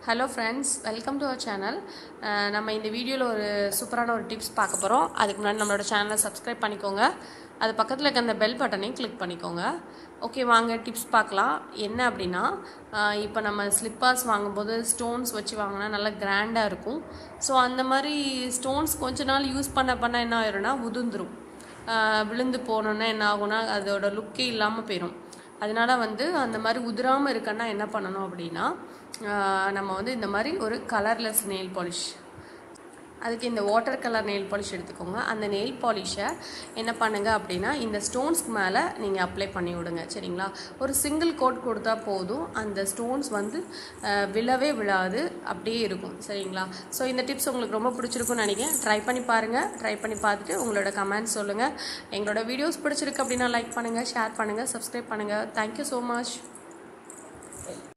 hello friends welcome to our channel நம்ம இந்த வீடியோவில் ஒரு சூப்பரான ஒரு டிப்ஸ் பார்க்க போகிறோம் அதுக்கு முன்னாடி நம்மளோட சேனலை சப்ஸ்கிரைப் பண்ணிக்கோங்க அது பக்கத்தில் இருக்க அந்த பெல் பட்டனையும் கிளிக் பண்ணிக்கோங்க ஓகே வாங்க டிப்ஸ் பார்க்கலாம் என்ன அப்படின்னா இப்போ நம்ம ஸ்லிப்பர்ஸ் வாங்கும்போது ஸ்டோன்ஸ் வச்சு வாங்கினா நல்லா கிராண்டாக இருக்கும் ஸோ அந்த மாதிரி ஸ்டோன்ஸ் கொஞ்ச நாள் யூஸ் பண்ண பண்ண என்ன ஆயிரும்னா உதிர்ந்துரும் ஆஹ் விழுந்து போனோன்னா என்ன ஆகும்னா அதோட லுக்கே இல்லாமல் போயிடும் அதனால வந்து அந்த மாதிரி உதிராமல் இருக்கன்னா என்ன பண்ணணும் அப்படின்னா ஆஹ் நம்ம வந்து இந்த மாதிரி ஒரு கலர்லெஸ் நெயில் பாலிஷ் அதுக்கு இந்த வாட்டர் கலர் நெயில் பாலிஷ் எடுத்துக்கோங்க அந்த நெயில் பாலிஷை என்ன பண்ணுங்க அப்படின்னா இந்த ஸ்டோன்ஸ்க்கு மேலே நீங்கள் அப்ளை பண்ணி விடுங்க சரிங்களா ஒரு சிங்கிள் கோட் கொடுத்தா போதும் அந்த ஸ்டோன்ஸ் வந்து ஆஹ் விழவே விழாது அப்படியே இருக்கும் சரிங்களா ஸோ இந்த டிப்ஸ் உங்களுக்கு ரொம்ப பிடிச்சிருக்கும்னு நினைக்கிறேன் ட்ரை பண்ணி பாருங்கள் ட்ரை பண்ணி பார்த்துட்டு உங்களோட கமெண்ட்ஸ் சொல்லுங்கள் எங்களோட வீடியோஸ் பிடிச்சிருக்கு அப்படின்னா லைக் பண்ணுங்கள் ஷேர் பண்ணுங்கள் சப்ஸ்கிரைப் பண்ணுங்கள் தேங்க்யூ ஸோ மச்